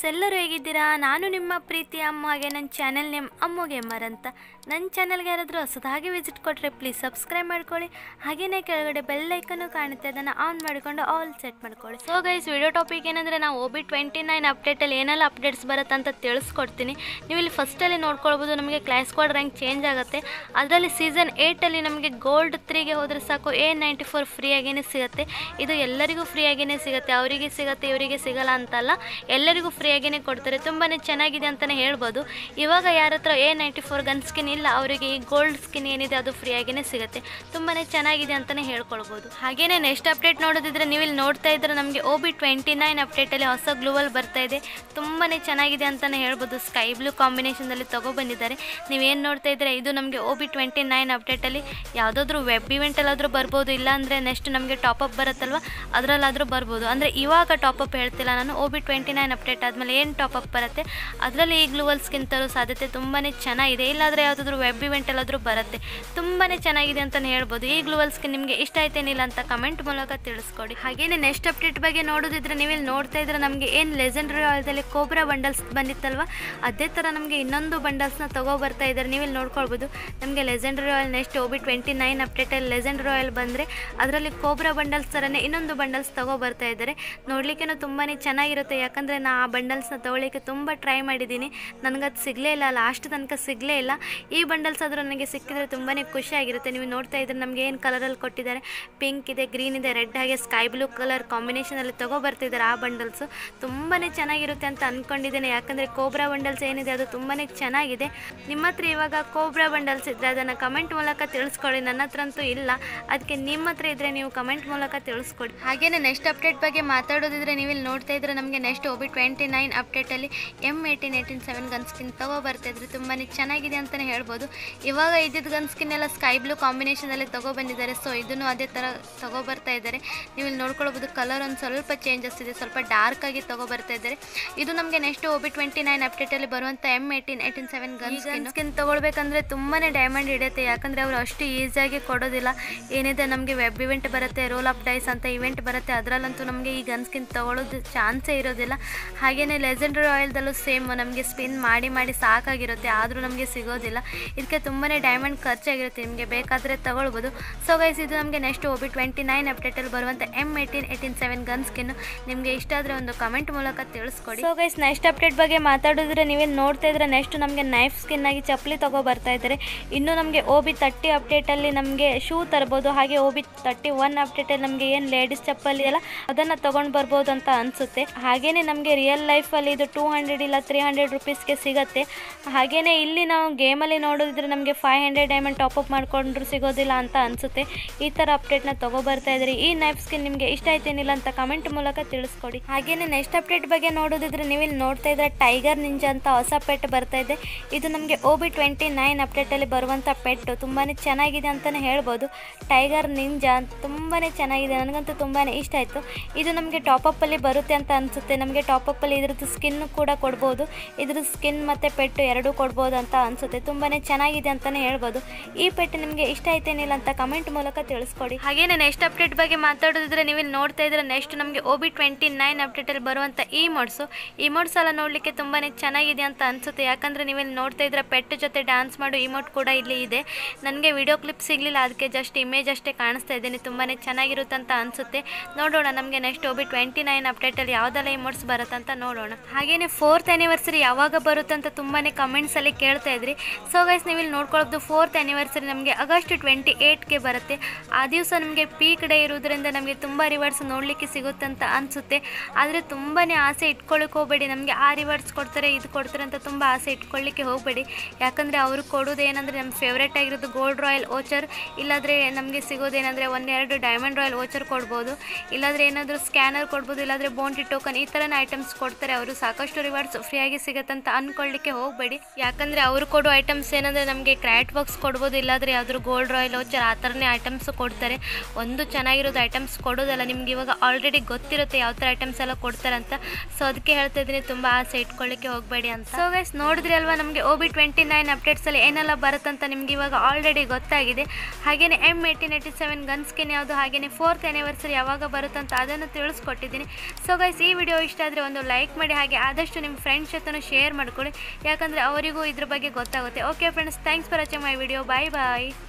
ಎಲ್ಲರೂ ಹೇಗಿದ್ದೀರಾ ನಾನು ನಿಮ್ಮ ಪ್ರೀತಿ ಅಮ್ಮ ಹಾಗೆ ನನ್ನ ಚಾನೆಲ್ ನೇಮ್ ಅಮ್ಮು ಗೇಮರ್ ಅಂತ ನನ್ನ ಚಾನಲ್ಗೆ ಯಾರಾದರೂ ಹೊಸದಾಗಿ ವಿಸಿಟ್ ಕೊಟ್ಟರೆ ಪ್ಲೀಸ್ ಸಬ್ಸ್ಕ್ರೈಬ್ ಮಾಡ್ಕೊಳ್ಳಿ ಹಾಗೆಯೇ ಕೆಳಗಡೆ ಬೆಲ್ ಐಕನ್ನು ಕಾಣುತ್ತೆ ಅದನ್ನು ಆನ್ ಮಾಡಿಕೊಂಡು ಆಲ್ ಸೆಟ್ ಮಾಡ್ಕೊಳ್ಳಿ ಸೊ ಗೈಸ್ ವಿಡಿಯೋ ಟಾಪಿಕ್ ಏನಂದರೆ ನಾವು ಒ ಬಿ ಟ್ವೆಂಟಿ ನೈನ್ ಅಪ್ಡೇಟಲ್ಲಿ ಏನೆಲ್ಲ ಅಪ್ಡೇಟ್ಸ್ ಬರುತ್ತೆ ಅಂತ ತಿಳಿಸ್ಕೊಡ್ತೀನಿ ನೀವು ಇಲ್ಲಿ ಫಸ್ಟಲ್ಲಿ ನೋಡ್ಕೊಳ್ಬೋದು ನಮಗೆ ಕ್ಲಾಸ್ ಕೋಡ್ ರ್ಯಾಂಕ್ ಚೇಂಜ್ ಆಗುತ್ತೆ ಅದರಲ್ಲಿ ಸೀಸನ್ ಏಯ್ಟಲ್ಲಿ ನಮಗೆ ಗೋಲ್ಡ್ ತ್ರೀಗೆ ಹೋದರೆ ಸಾಕು ಎ ನೈಂಟಿ ಫೋರ್ ಫ್ರೀಯಾಗೇ ಸಿಗುತ್ತೆ ಇದು ಎಲ್ಲರಿಗೂ ಫ್ರೀಯಾಗೇ ಸಿಗುತ್ತೆ ಅವರಿಗೆ ಸಿಗುತ್ತೆ ಇವರಿಗೆ ಸಿಗಲ್ಲ ಅಂತಲ್ಲ ಎಲ್ಲರಿಗೂ ಫ್ರೀಯಾಗೇ ಕೊಡ್ತಾರೆ ತುಂಬಾ ಚೆನ್ನಾಗಿದೆ ಅಂತಲೇ ಹೇಳ್ಬೋದು ಇವಾಗ ಯಾರ ಹತ್ರ A ninety four gun skin ಇಲ್ಲ ಅವರಿಗೆ ಈ ಗೋಲ್ಡ್ ಸ್ಕಿನ್ ಏನಿದೆ ಅದು ಫ್ರೀಯಾಗೇ ಸಿಗುತ್ತೆ ತುಂಬಾ ಚೆನ್ನಾಗಿದೆ ಅಂತಲೇ ಹೇಳ್ಕೊಳ್ಬೋದು ಹಾಗೆಯೇ ನೆಕ್ಸ್ಟ್ ಅಪ್ಡೇಟ್ ನೋಡೋದಿದ್ರೆ ನೀವು ಇಲ್ಲಿ ನೋಡ್ತಾ ಇದ್ರೆ ನಮಗೆ ಒ ಬಿ ಟ್ವೆಂಟಿ ನೈನ್ ಅಪ್ಡೇಟಲ್ಲಿ ಹೊಸ ಗ್ಲೂವಲ್ ಬರ್ತಾ ಇದೆ ತುಂಬಾ ಚೆನ್ನಾಗಿದೆ ಅಂತಲೇ ಹೇಳ್ಬೋದು ಸ್ಕೈ ಬ್ಲೂ ಕಾಂಬಿನೇಷನಲ್ಲಿ ತೊಗೊಬಂದಿದ್ದಾರೆ ನೀವೇನು ನೋಡ್ತಾ ಇದ್ರೆ ಇದು ನಮಗೆ ಒ ಬಿ ಟ್ವೆಂಟಿ ನೈನ್ ಅಪ್ಡೇಟಲ್ಲಿ ಯಾವುದಾದ್ರೂ ವೆಬ್ ಇವೆಂಟಲ್ಲಾದರೂ ಬರ್ಬೋದು ಇಲ್ಲಾಂದರೆ ನೆಕ್ಸ್ಟ್ ನಮಗೆ ಟಾಪಪ್ ಬರುತ್ತಲ್ವ ಅದರಲ್ಲಾದರೂ ಬರ್ಬೋದು ಅಂದರೆ ಇವಾಗ ಟಾಪಪ್ ಹೇಳ್ತಿಲ್ಲ ನಾನು O B twenty nine update ಆದಮೇಲೆ ಏನು ಟಾಪಪ್ ಬರುತ್ತೆ ಅದರಲ್ಲಿ ಈ ಗ್ಲೂವಲ್ ಸ್ಕಿನ್ ತರೋ ಸಾಧ್ಯತೆ ತುಂಬಾ ಚೆನ್ನಾಗಿದೆ ಇಲ್ಲಾಂದರೆ ಯಾವುದಾದ್ರೂ ವೆಬ್ ಇವೆಂಟಲ್ಲಾದರೂ ಬರುತ್ತೆ ತುಂಬಾ ಚೆನ್ನಾಗಿದೆ ಅಂತಲೇ ಹೇಳ್ಬೋದು ಈ ಗ್ಲೂವಲ್ ಸ್ಕಿನ್ ನಿಮಗೆ ಇಷ್ಟ ಆಯ್ತೇನಿಲ್ಲ ಅಂತ ಕಮೆಂಟ್ ಮೂಲಕ ತಿಳಿಸ್ಕೊಡಿ ಹಾಗೆಯೇ ನೆಕ್ಸ್ಟ್ ಅಪ್ಡೇಟ್ ಬಗ್ಗೆ ನೋಡೋದಿದ್ರೆ ನೀವು ಇಲ್ಲಿ ನೋಡ್ತಾ ಇದ್ರೆ ನಮಗೆ ಏನು ಲೆಜೆಂಡ್ರಿ ಆಲ್ದಲ್ಲಿ ಕೋಬ್ರಾ ಬಂಡಲ್ಸ್ ಬಂದಿತ್ತಲ್ವ ಅದೇ ಥರ ನಮಗೆ ಇನ್ನೊಂದು ಬಂಡಲ್ಸ್ನ ತಗೋ ಬರ್ತಾ ಇದ್ದಾರೆ ನೀವು ಇಲ್ಲಿ ನೋಡ್ಕೊಳ್ಬೋದು ನಮಗೆ ಲೆಜೆಂಡ್ರಿ ಆಯಿಲ್ next O B twenty nine ಅಪ್ಡೇಟಲ್ಲಿ ಲೆಜೆಂಡ್ರಿ ಆಯಿಲ್ ಬಂದರೆ ಅದರಲ್ಲಿ ಕೋಬ್ರಾ ಬಂಡಲ್ಸ್ ಥರನೇ ಇನ್ನೊಂದು ಬಂಡಲ್ಸ್ ತಗೋ ಬರ್ತಾ ಇದ್ದಾರೆ ನೋಡಲಿಕ್ಕೂ ತುಂಬಾ ಚೆನ್ನಾಗಿರುತ್ತೆ ಯಾಕಂದರೆ ನಾ ಆ ಬಂಡಲ್ಸ್ನ ತೊಗೊಳ್ಳಿಕ್ಕೆ ತುಂಬ ಟ್ರೈ ಮಾಡಿದ್ದೀನಿ ನನಗದು ಸಿಗಲೇ ಇಲ್ಲ ಲಾಸ್ಟ್ ತನಕ ಸಿಗಲೇ ಇಲ್ಲ ಈ ಬಂಡಲ್ಸ್ ಆದರೂ ನನಗೆ ಸಿಕ್ಕಿದ್ರೆ ತುಂಬಾ ಖುಷಿಯಾಗಿರುತ್ತೆ ನೀವು ನೋಡ್ತಾ ಇದ್ರೆ ನಮಗೆ ಏನು ಕಲರಲ್ಲಿ ಕೊಟ್ಟಿದ್ದಾರೆ ಪಿಂಕ್ ಇದೆ ಗ್ರೀನ್ ಇದೆ ರೆಡ್ ಹಾಗೆ ಸ್ಕೈ ಬ್ಲೂ ಕಲರ್ ಕಾಂಬಿನೇಷನಲ್ಲಿ ತಗೋ ಬರ್ತಿದ್ದಾರೆ ಆ ಬಂಡಲ್ಸು ತುಂಬಾ ಚೆನ್ನಾಗಿರುತ್ತೆ ಅಂತ ಅಂದ್ಕೊಂಡಿದ್ದೇನೆ ಯಾಕಂದರೆ ಕೋಬ್ರಾ ಬಂಡಲ್ಸ್ ಏನಿದೆ ಅದು ತುಂಬಾ ಚೆನ್ನಾಗಿದೆ ನಿಮ್ಮ ಹತ್ರ ಇವಾಗ ಕೋಬ್ರಾ ಬಂಡಲ್ಸ್ ಇದ್ದರೆ ಅದನ್ನು ಕಮೆಂಟ್ ಮೂಲಕ ತಿಳಿಸ್ಕೊಳ್ಳಿ ನನ್ನ ಹತ್ರ ಅಂತೂ ಇಲ್ಲ ಅದಕ್ಕೆ ನಿಮ್ಮ ಹತ್ರ ಇದ್ದರೆ ನೀವು ಕಮೆಂಟ್ ಮೂಲಕ ತಿಳಿಸ್ಕೊಡಿ ಹಾಗೆಯೇ ನೆಕ್ಸ್ಟ್ ಅಪ್ಡೇಟ್ ಬಗ್ಗೆ ಮಾತಾಡೋದಿದ್ರೆ ನೀವು ಇಲ್ಲಿ ನೋಡ್ತಾ ಇದ್ರೆ ನಮಗೆ next O B twenty nine ಅಪ್ಡೇಟಲ್ಲಿ M eighteen eighteen seven gun skin ತಗೋ ಬರ್ತಾ ಇದ್ರೆ ತುಂಬಾ ಚೆನ್ನಾಗಿದೆ ಅಂತಲೇ ಹೇಳ್ಬೋದು ಇವಾಗ ಇದ್ದಿದ್ದು ಗನ್ ಸ್ಕಿನ್ ಎಲ್ಲ ಸ್ಕೈ ಬ್ಲೂ ಕಾಂಬಿನೇಷನಲ್ಲಿ ತಗೋ ಬಂದಿದ್ದಾರೆ ಸೊ ಇದನ್ನು ಅದೇ ಥರ ತಗೋ ಬರ್ತಾ ಇದ್ದಾರೆ ನೀವು ಇಲ್ಲಿ ನೋಡ್ಕೊಳ್ಬೋದು ಕಲರ್ ಒಂದು ಸ್ವಲ್ಪ ಚೇಂಜಸ್ ಇದೆ ಸ್ವಲ್ಪ ಡಾರ್ಕ್ ಆಗಿ ತಗೋ ಬರ್ತಾ ಇದ್ದಾರೆ ಇದು ನಮಗೆ next O B twenty nine ಅಪ್ಡೇಟಲ್ಲಿ ಬರುವಂಥ M eighteen eighteen seven gun skin skin ತೊಗೊಳ್ಬೇಕಂದ್ರೆ ತುಂಬಾ ಡೈಮಂಡ್ ಹಿಡಿಯುತ್ತೆ ಯಾಕಂದರೆ ಅವರು ಅಷ್ಟು ಈಸಿಯಾಗಿ ಕೊಡೋದಿಲ್ಲ ಏನಿದೆ ನಮಗೆ ವೆಬ್ ಇವೆಂಟ್ ಬರುತ್ತೆ ರೋಲ್ ಅಪ್ ಡೈಸ್ ಅಂತ ಇವೆಂಟ್ ಬರುತ್ತೆ ಅದರಲ್ಲಂತೂ ನಮಗೆ ಈ ಗನ್ ಸ್ಕಿನ್ ತೊಗೊಳೋದು ಚಾನ್ಸೇ ಇರೋದಿಲ್ಲ ಹಾಗೆಯೇ ಲೆಜೆಂಡ್ರಿ ಆಯಿಲ್ದಲ್ಲೂ ಸೇಮ್ ನಮಗೆ ಸ್ಪಿನ್ ಮಾಡಿ ಮಾಡಿ ಸಾಕಾಗಿರುತ್ತೆ ಆದರೂ ನಮಗೆ ಸಿಗೋದಿಲ್ಲ ಇದಕ್ಕೆ ತುಂಬಾ ಡೈಮಂಡ್ ಖರ್ಚಾಗಿರುತ್ತೆ ನಿಮಗೆ ಬೇಕಾದರೆ ತಗೊಳ್ಬೋದು ಸೊ ಗೈಸ್ ಇದು ನಮಗೆ next O B twenty nine ಅಪ್ಡೇಟಲ್ಲಿ ಬರುವಂಥ M eighteen eighteen seven gun skin ನಿಮಗೆ ಇಷ್ಟ ಆದರೆ ಒಂದು ಕಮೆಂಟ್ ಮೂಲಕ ತಿಳಿಸ್ಕೊಡಿ ಸೊ ಗೈಸ್ ನೆಕ್ಸ್ಟ್ ಅಪ್ಡೇಟ್ ಬಗ್ಗೆ ಮಾತಾಡಿದ್ರೆ ನೀವೇನು ನೋಡ್ತಾ ಇದ್ರೆ ನೆಕ್ಸ್ಟ್ ನಮಗೆ ನೈಫ್ ಸ್ಕಿನ್ ಆಗಿ ಚಪ್ಪಲಿ ತಗೋ ಬರ್ತಾ ಇದ್ದಾರೆ ಇನ್ನು ನಮಗೆ ಒ ಬಿ ತರ್ಟಿ ಅಪ್ಡೇಟಲ್ಲಿ ನಮಗೆ ಶೂ ತರ್ಬೋದು ಹಾಗೆ ಒ ಬಿ ತರ್ಟಿ ಒನ್ ಅಪ್ಡೇಟಲ್ಲಿ ನಮಗೆ ಏನು ಲೇಡೀಸ್ ಚಪ್ಪಲಿ ಅಲ್ಲ ಅದನ್ನು ತೊಗೊಂಡು ಬರ್ಬೋದು ಅಂತ ಅನಿಸುತ್ತೆ ಹಾಗೆಯೇ ನಮಗೆ ರಿಯಲ್ ಲೈಫಲ್ಲಿ ಇದು ಟೂ ಹಂಡ್ರೆಡ್ ಇಲ್ಲ ತ್ರೀ ಹಂಡ್ರೆಡ್ ರುಪೀಸ್ಗೆ ಸಿಗುತ್ತೆ ಹಾಗೆಯೇ ಇಲ್ಲಿ ನಾವು ಗೇಮಲ್ಲಿ ನೋಡೋದಿದ್ರೆ ನಮಗೆ ಫೈವ್ ಹಂಡ್ರೆಡ್ ಡೈಮಂಡ್ ಟಾಪಪ್ ಮಾಡ್ಕೊಂಡ್ರು ಸಿಗೋದಿಲ್ಲ ಅಂತ ಅನಿಸುತ್ತೆ ಈ ಥರ ಅಪ್ಡೇಟ್ನ ಬರ್ತಾ ಇದ್ದಾರೆ ಈ ನೈಫ್ ಸ್ಕಿನ್ ನಿಮಗೆ ಇಷ್ಟ ಆಯ್ತೇನಿಲ್ಲ ಅಂತ ಕಮೆಂಟ್ ಮೂಲಕ ತಿಳಿಸ್ಕೊಡಿ ಹಾಗೆಯೇ ನೆಕ್ಸ್ಟ್ ಅಪ್ಡೇಟ್ ಬಗ್ಗೆ ನೋಡೋದಿದ್ರೆ ನೀವು ಇಲ್ಲಿ ನೋಡ್ತಾ ಇದ್ರೆ ಟೈಗರ್ ನಿಂಜಾ ಅಂತ ಹೊಸ ಪೆಟ್ ಬರ್ತಾ ಇದೆ ಇದು ನಮಗೆ ಒ ಬಿ ಟ್ವೆಂಟಿ ನೈನ್ ಅಪ್ಡೇಟಲ್ಲಿ ಬರುವಂಥ ಪೆಟ್ಟು ತುಂಬಾ ಚೆನ್ನಾಗಿದೆ ಅಂತಲೇ ಹೇಳ್ಬೋದು ಟೈಗರ್ ನಿಂಜಾ ತುಂಬಾ ಚೆನ್ನಾಗಿದೆ ನನಗಂತೂ ತುಂಬಾ ಇಷ್ಟ ಆಯಿತು ಇದು ನಮಗೆ ಟಾಪಪ್ಪಲ್ಲಿ ಬರುತ್ತೆ ಅಂತ ಅನಿಸುತ್ತೆ ನಮಗೆ ಟಾಪಪ್ಪಲ್ಲಿ ಇದ್ರದ್ದು ಸ್ಕಿನ್ ಕೂಡ ಕೊಡ್ಬೋದು ಇದ್ರದ್ದು ಸ್ಕಿನ್ ಮತ್ತು ಪೆಟ್ಟು ಎರಡೂ ಕೊಡ್ಬೋದು ಅಂತ ಅನಿಸುತ್ತೆ ತುಂಬಾ ಚೆನ್ನಾಗಿದೆ ಅಂತಲೇ ಹೇಳ್ಬೋದು ಈ ಪೆಟ್ಟು ನಿಮಗೆ ಇಷ್ಟ ಆಯ್ತೇನಿಲ್ಲ ಅಂತ ಕಮೆಂಟ್ ಮೂಲಕ ತಿಳಿಸ್ಕೊಡಿ ಹಾಗೇನೆ ನೆಕ್ಸ್ಟ್ ಅಪ್ಡೇಟ್ ಬಗ್ಗೆ ಮಾತಾಡೋದಿದ್ರೆ ನೀವು ಇಲ್ಲಿ ನೋಡ್ತಾ ಇದ್ರೆ ನೆಕ್ಸ್ಟ್ ನಮಗೆ ಒ ಬಿ ಟ್ವೆಂಟಿ ನೈನ್ ಅಪ್ಡೇಟಲ್ಲಿ ಬರುವಂಥ ಈ ಮೋಡ್ಸು ಈ ಮೋಡ್ಸ್ ಎಲ್ಲ ನೋಡಲಿಕ್ಕೆ ತುಂಬಾ ಚೆನ್ನಾಗಿದೆ ಅಂತ ಅನಿಸುತ್ತೆ ಯಾಕಂದರೆ ನೀವು ಇಲ್ಲಿ ನೋಡ್ತಾ ಇದ್ರೆ ಪೆಟ್ಟು ಜೊತೆ ಡ್ಯಾನ್ಸ್ ಮಾಡೋ ಇಮೋಟ್ ಕೂಡ ಇಲ್ಲಿ ಇದೆ ನನಗೆ ವಿಡಿಯೋ ಕ್ಲಿಪ್ ಸಿಗಲಿಲ್ಲ ಅದಕ್ಕೆ ಜಸ್ಟ್ ಇಮೇಜ್ ಅಷ್ಟೇ ಕಾಣಿಸ್ತಾ ಇದ್ದೀನಿ ತುಂಬಾ ಚೆನ್ನಾಗಿರುತ್ತೆ ಅಂತ ಅನಿಸುತ್ತೆ ನೋಡೋಣ ನಮಗೆ next O B twenty nine ಅಪ್ಡೇಟಲ್ಲಿ ಯಾವುದೆಲ್ಲ ಇಮೋಟ್ಸ್ ಬರುತ್ತೆ ಅಂತ ನೋಡೋಣ ಹಾಗೆಯೇ ಫೋರ್ತ್ ಆ್ಯನಿವರ್ಸರಿ ಯಾವಾಗ ಬರುತ್ತೆ ಅಂತ ತುಂಬಾ ಕಮೆಂಟ್ಸಲ್ಲಿ ಕೇಳ್ತಾ ಇದ್ರಿ ಸೊ ಗೈಸ್ ನೀವು ಇಲ್ಲಿ ನೋಡ್ಕೊಳ್ಳೋದು ಫೋರ್ತ್ ಆ್ಯನಿವರ್ಸರಿ ನಮಗೆ ಆಗಸ್ಟ್ ಟ್ವೆಂಟಿ ಏಯ್ಟ್ಗೆ ಬರುತ್ತೆ ಆ ದಿವಸ ನಮಗೆ ಪೀಕ್ ಡೇ ಇರೋದ್ರಿಂದ ನಮಗೆ ತುಂಬ ರಿವಾರ್ಡ್ಸ್ ನೋಡಲಿಕ್ಕೆ ಸಿಗುತ್ತೆ ಅಂತ ಅನಿಸುತ್ತೆ ಆದರೆ ತುಂಬಾ ಆಸೆ ಇಟ್ಕೊಳ್ಳಿಕ್ಕೆ ಹೋಗಬೇಡಿ ನಮಗೆ ಆ ರಿವಾರ್ಡ್ಸ್ ಕೊಡ್ತಾರೆ ಇದು ಕೊಡ್ತಾರೆ ಅಂತ ತುಂಬ ಆಸೆ ಇಟ್ಕೊಳ್ಳಿಕ್ಕೆ ಹೋಗಬೇಡಿ ಯಾಕಂದರೆ ಅವರು ಕೊಡೋದು ಏನಂದರೆ ನಮ್ಮ ಫೇವ್ರೇಟ್ ಆಗಿರೋದು ಗೋಲ್ಡ್ ರಾಯಲ್ ಓಚರ್ ಇಲ್ಲಾಂದರೆ ನಮಗೆ ಸಿಗೋದೇನೆಂದರೆ ಒಂದೆರಡು ಡೈಮಂಡ್ ರಾಯಲ್ ಓಚರ್ ಕೊಡ್ಬೋದು ಇಲ್ಲಾಂದರೆ ಏನಾದರೂ ಸ್ಕ್ಯಾನರ್ ಕೊಡ್ಬೋದು ಇಲ್ಲಾಂದರೆ ಬೋಂಟಿ ಟೋಕನ್ ಈ ಥರನ ಐಟಮ್ಸ್ ಕೊಡ್ತಾರೆ ಅವರು ಸಾಕಷ್ಟು ರಿವಾರ್ಡ್ಸ್ ಫ್ರೀ ಫ್ರೀಯಾಗಿ ಸಿಗತ್ತಂತ ಅನ್ಕೊಳ್ಳಿಕ್ಕೆ ಹೋಗಬೇಡಿ ಯಾಕಂದರೆ ಅವರು ಕೊಡೋ ಐಟಮ್ಸ್ ಏನಂದರೆ ನಮಗೆ ಕ್ರ್ಯಾಟ್ ಬಾಕ್ಸ್ ಕೊಡ್ಬೋದು ಇಲ್ಲಾಂದರೆ ಯಾವ್ದಾದ್ರು ಗೋಲ್ಡ್ ರಾಯಲ್ ವೋಚರ್ ಆ ಥರನೇ ಐಟಮ್ಸ್ ಕೊಡ್ತಾರೆ ಒಂದು ಚೆನ್ನಾಗಿರೋದು ಐಟಮ್ಸ್ ಕೊಡೋದಲ್ಲ ನಿಮ್ಗೆ ಇವಾಗ ಆಲ್ರೆಡಿ ಗೊತ್ತಿರುತ್ತೆ ಯಾವ ಥರ ಐಟಮ್ಸ್ ಎಲ್ಲ ಕೊಡ್ತಾರೆ ಅಂತ ಸೊ ಅದಕ್ಕೆ ಹೇಳ್ತಾ ಇದ್ದೀನಿ ತುಂಬ ಆಸೆ ಇಟ್ಕೊಳ್ಳಿಕ್ಕೆ ಹೋಗಬೇಡಿ ಅಂತ ಸೊ ಗೈಸ್ ನೋಡಿದ್ರಿ ಅಲ್ವಾ ನಮಗೆ ಒ ಬಿ ಟ್ವೆಂಟಿ ನೈನ್ ಅಪ್ಡೇಟ್ಸಲ್ಲಿ ಏನೆಲ್ಲ ಬರುತ್ತಂತ ನಿಮ್ಗೆ ಇವಾಗ ಆಲ್ರೆಡಿ ಗೊತ್ತಾಗಿದೆ ಹಾಗೆಯೇ M eighteen eighty seven gun skin ಯಾವುದು ಹಾಗೆಯೇ ಫೋರ್ತ್ ಆ್ಯನಿವರ್ಸರಿ ಯಾವಾಗ ಬರುತ್ತಂತ ಅದನ್ನು ತಿಳಿಸ್ಕೊಟ್ಟಿದ್ದೀನಿ ಸೊ ಗೈಸ್ ಈ ವಿಡಿಯೋ ಇಷ್ಟ ಆದರೆ ಒಂದು ಲೈಕ್ ಮಾಡಿ ಹಾಗೆ ಆದಷ್ಟು ನಿಮ್ಮ ಫ್ರೆಂಡ್ಸ್ ಜೊತೆ ಶೇರ್ ಮಾಡ್ಕೊಳ್ಳಿ ಯಾಕಂದರೆ ಅವರಿಗೂ ಇದ್ರ ಬಗ್ಗೆ ಗೊತ್ತಾಗುತ್ತೆ okay friends thanks for watching my video bye bye